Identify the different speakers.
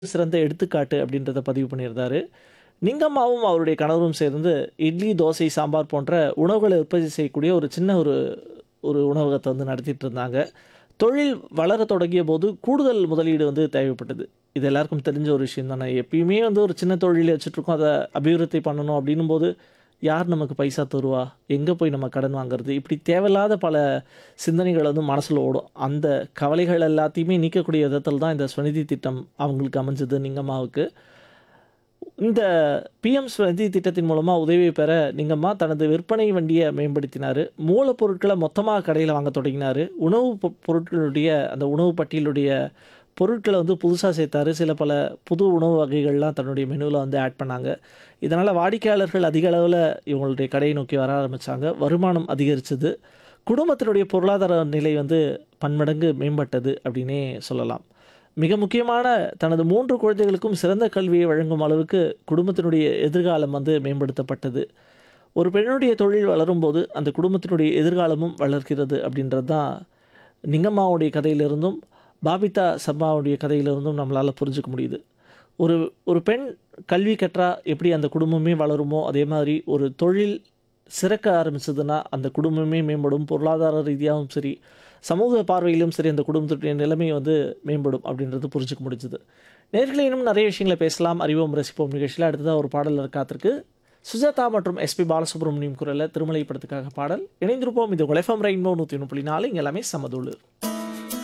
Speaker 1: சிறந்த எடுத்துக்காட்டு அப்படின்றத பதிவு பண்ணியிருந்தாரு. நிங்கம்மாவும் அவருடைய கணவரும் சேர்ந்து இட்லி, தோசை, சாம்பார் போன்ற உணவுகள உற்பத்தி செய்யக்கூடிய ஒரு சின்ன ஒரு ஒரு உணவகத்த வந்து நடத்திட்டு இருந்தாங்க. தொழில் வளரத் தொடங்கியபோது கூடுதல் முதலீடு வந்து தேவைப்பட்டது. இது எல்லாருக்கும் தெரிஞ்ச ஒரு விஷயம் தானே. எப்பயுமே வந்து ஒரு சின்ன தொழில் வச்சுட்டுருக்கோம். அத அபிவிருத்தி பண்ணணும் அப்படின்னும்போது, யார் நமக்கு பைசா தருவா? எங்க போய் நம்ம கடன் வாங்குறது? இப்படி தேவையில்லாத பல சிந்தனைகள் வந்து மனசுல ஓடும். அந்த கவலைகள் எல்லாத்தையுமே நீக்கக்கூடிய விதத்தில தான் இந்த ஸ்வநிதி திட்டம் அவங்களுக்கு அமைஞ்சது நிங்கம்மாவுக்கு. இந்த பிஎம் ஸ்வநிதி திட்டத்தின் மூலமா உதவி பெற நிங்கம்மா தனது விற்பனை வண்டிய மேம்படுத்தினாரு. மூலப்பொருட்கள மொத்தமா கடையில வாங்கத் தொடங்கினாரு. உணவு பொ பொருட்களுடைய அந்த உணவு பட்டியலுடைய பொருட்கள வந்து புதுசா சேர்த்தாரு. சில பல புது உணவு வகைகள்லாம் தன்னுடைய மெனுல வந்து ஆட் பண்ணாங்க. இதனால வாடிக்கையாளர்கள் அதிக அளவுல இவங்களுடைய கடையை நோக்கி வர ஆரம்பிச்சாங்க. வருமானம் அதிகரிச்சது. குடும்பத்தினுடைய பொருளாதார நிலை வந்து பன்மடங்கு மேம்பட்டது அப்படின்னே சொல்லலாம். மிக முக்கியமான தனது 3 குழந்தைகளுக்கும் சிறந்த கல்வியை வழங்கும் அளவுக்கு குடும்பத்தினுடைய எதிர்காலம் வந்து மேம்படுத்தப்பட்டது. ஒரு பெண்ணுடைய தொழில் வளரும்போது, அந்த குடும்பத்தினுடைய எதிர்காலமும் வளர்கிறது அப்படின்றது தான் நிங்கம்மாவுடைய கதையிலிருந்தும், பாபிதா சர்மாவுடைய கதையிலிருந்தும் நம்மளால புரிஞ்சுக்க முடியுது. ஒரு ஒரு பெண் கல்வி கற்றா எப்படி அந்த குடும்பமே வளருமோ, அதே மாதிரி ஒரு தொழில் சிறக்க ஆரம்பிச்சதுன்னா, அந்த குடும்பமே மேம்படும். பொருளாதார ரீதியாவும் சரி, சமூக பார்வையிலும் சரி, அந்த குடும்பத்துடைய நிலைமை வந்து மேம்படும் அப்படின்றது புரிஞ்சுக்க முடிஞ்சது. நேயர்களே இன்னும் நிறைய விஷயங்கள பேசலாம். அறிவோம் ரசிப்போம் நிகழ்ச்சியில அடுத்ததா ஒரு பாடல் காத்திருக்கு. சுஜாதா மற்றும் எஸ்பி பாலசுப்ரமணியம் குரல்ல திருமலை படத்துக்காக பாடல். இணைந்திருப்போம். இது உங்கள் எஃப்எம் ரெயின்போ 101.4 இங்க எல்லாமே சமதூளு.